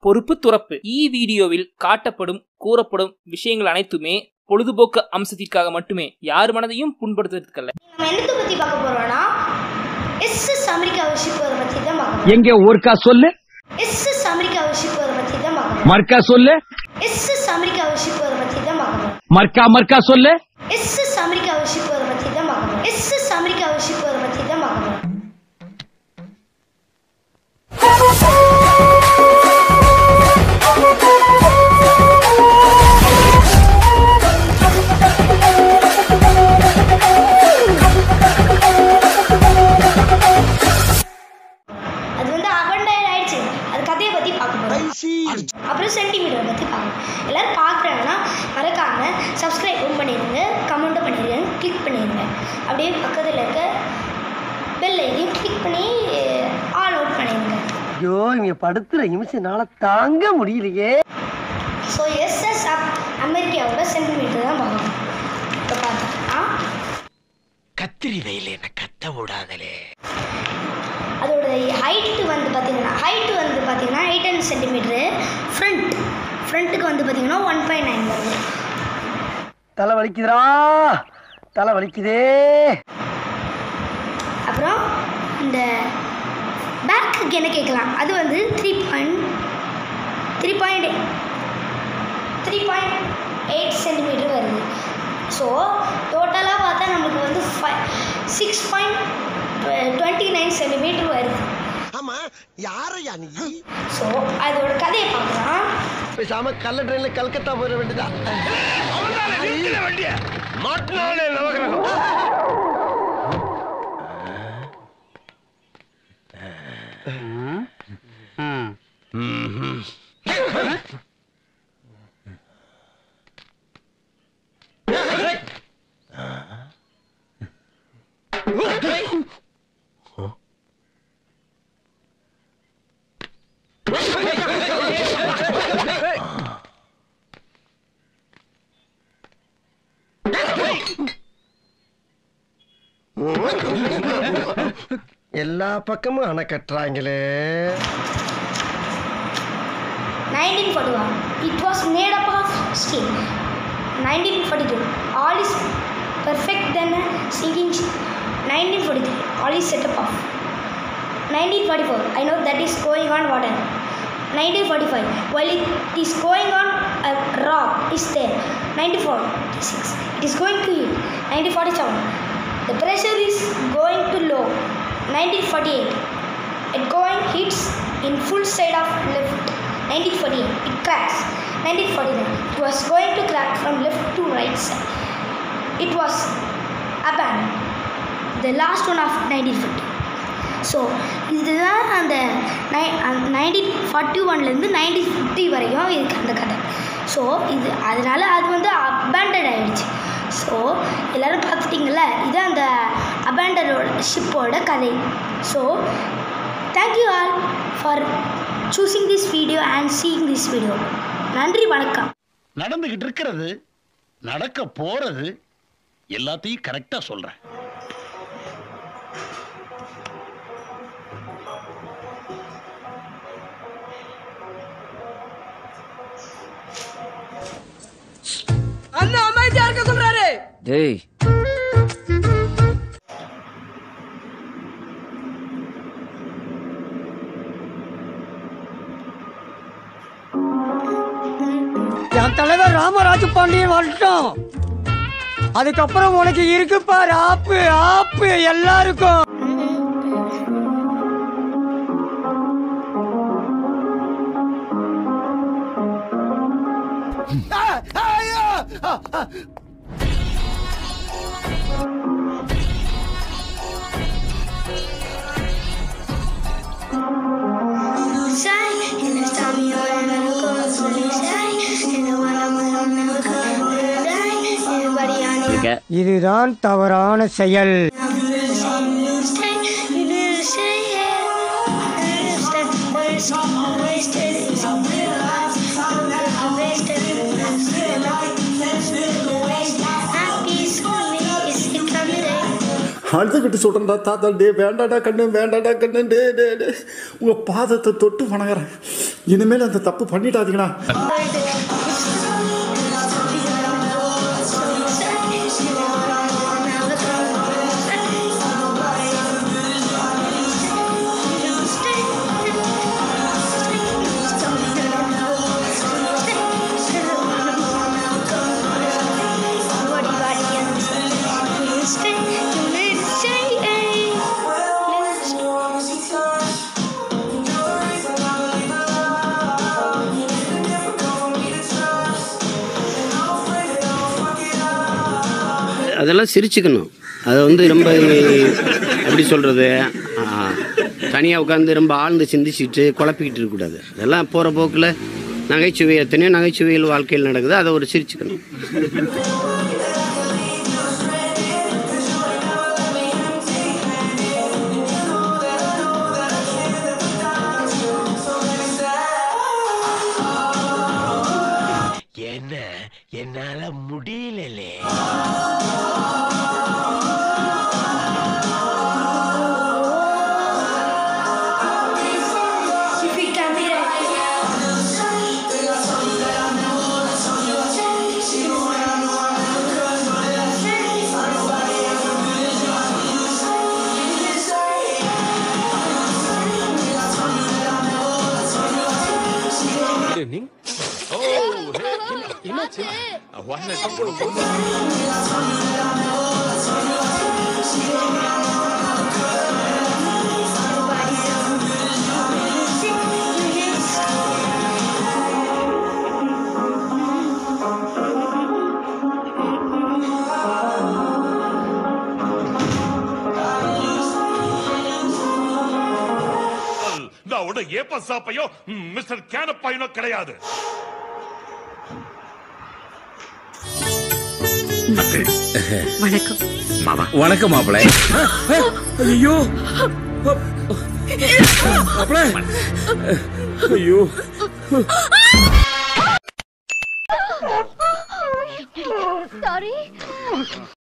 பொறுப்பு துறப்பு இ வீடியோவில் காட்டப்படும் கூறப்படும் விஷயங்கள் அனைத்துமே பொழுதுபோக்கு அம்சத்திற்காக மட்டுமே யார் மனதையும் புண்படுத்துறதுக்கல்ல நம்ம என்னத்தை பற்றி பார்க்க போகிறோம்னா எஸ்எஸ் அமெரிக்கா ஷிப்பரை பற்றி தான் பார்க்க போகிறோம் எங்க ஒருக்கா சொல்லு எஸ்எஸ் அமெரிக்கா ஷிப்பரை பற்றி தான் பார்க்க போகிறோம் மர்க்கா சொல்லு எஸ்எஸ் அமெரிக்கா ஷிப்பரை பற்றி தான் பார்க்க போகிறோம் மர்க்கா மர்க்கா சொல்லு எஸ்எஸ் அமெரிக்கா ஷிப்பரை பற்றி தான் பார்க்க போகிறோம் எஸ்எஸ் அமெரிக்கா ஷிப்பரை பற்றி தான் பார்க்க போகிறோம் அது வந்து அபண்டைல் ஆயிடுச்சு அது கதையை பற்றி பார்க்க போகிறோம் அப்புறம் சென்டிமீட்டரை பற்றி பார்க்கணும் எல்லோரும் பார்க்குறாங்கன்னா மறக்காமல் சப்ஸ்கிரைபும் பண்ணிடுங்க கமெண்ட்டும் பண்ணிடுங்க கிளிக் பண்ணிடுங்க அப்படியே பக்கத்தில் இருக்க பெல் ஐடியும் கிளிக் பண்ணி ஆல் அவுட் பண்ணிடுங்க ஐயோ இவங்க படுத்துற நிமிஷம்னால தாங்க முடியலையே ஸோ எஸ்எஸ் அப் அமெரிக்காவோட சென்டிமீட்டர் தான் பார்க்கணும் இப்போ பார்த்தோம்னா கத்திரி வெயில என்ன கத்த விடாதலே அதோட ஹைட்டு வந்து பார்த்தீங்கன்னா ஹைட்டு வந்து பார்த்தீங்கன்னா எயிட் ஹண்ட்ரட் சென்டிமீட்ரு ஃப்ரண்ட் ஃப்ரண்ட்டுக்கு வந்து பார்த்தீங்கன்னா ஒன் பாயிண்ட் நைன் வருது தலை வலிக்குதுடா தலை வலிக்குதே அப்புறம் இந்த பேக்குக்கு என்ன கேட்கலாம் அது வந்து three point three point three point eight centimetre வருது ஸோ டோட்டலாக பார்த்தா நமக்கு வந்து five six point twenty nine centimetre வருது ஆமா யாரையா நீ ஸோ அதோட கதையை பார்க்கலாம் பேசாம கள்ள ட்ரெயின்ல கல்கத்தா போயிட வேண்டியதா மாட்டினாலே நவகிரகம் எல்லா பக்கமும் அணை கட்டுறாங்களே nineteen forty one it was made up of steel nineteen forty two all is perfect then sinking nineteen forty three all is setup of nineteen forty four I know that is going on water nineteen forty five while it is going on rock is there nineteen forty six it is going to heat nineteen forty seven the pressure is going to low nineteen forty eight It going hits in full side of left. 1948, it cracks. 1949, it was going to crack from left to right side. It was abandoned. The last one of 1950. So இதுதான் அந்த நை nineteen forty ஒன்லேருந்து nineteen fifty வரையும் இருக்குது அந்த கதை so இது அதனால் அது வந்து அபேண்டட் ஆகிடுச்சு ஸோ எல்லோரும் பார்த்துட்டிங்கல்ல இது அந்த அபேண்டடோட ஷிப்போட கதை so thank you all for choosing this video and seeing this video நன்றி வணக்கம் நடந்துகிட்டு இருக்கிறது நடக்க போறது எல்லாத்தையும் கரெக்டா சொல்றேன் டேய் என் தலைவர் ராமராஜ பாண்டியன் வரட்டும் அதுக்கப்புறம் உனக்கு இருக்கு பாரு ஆப்பு ஆப்பு எல்லாருக்கும் இருக்க இதுதான் தவறான செயல் அழுதுகிட்டு சொல்கிறேன்டா தாத்தா டே வேண்டாடா கண்ணு வேண்டாடா கண்ணு டே டே டே உங்கள் பாதத்தை தொட்டு வணங்குறேன் இனிமேல் அந்த தப்பு பண்ணிட்டாதீங்கண்ணா அதெல்லாம் சிரிச்சுக்கணும் அதை வந்து ரொம்ப எப்படி சொல்கிறது தனியாக உட்காந்து ரொம்ப ஆழ்ந்து சிந்திச்சுட்டு குழப்பிக்கிட்டு இருக்கக்கூடாது அதெல்லாம் போகிற போக்கில் நகைச்சுவை எத்தனையோ நகைச்சுவைகள் வாழ்க்கையில் நடக்குது அதை ஒரு சிரிச்சுக்கணும் என்ன என்னால முடியலலே If we can be நான் உட ஏப்ப சாப்பையோ மிஸ்டர் கேனப்பாயினோ கிடையாது வணக்கம் வணக்கம் மாப்பிள ஐயோ மாப்பிள ஐயோ சாரி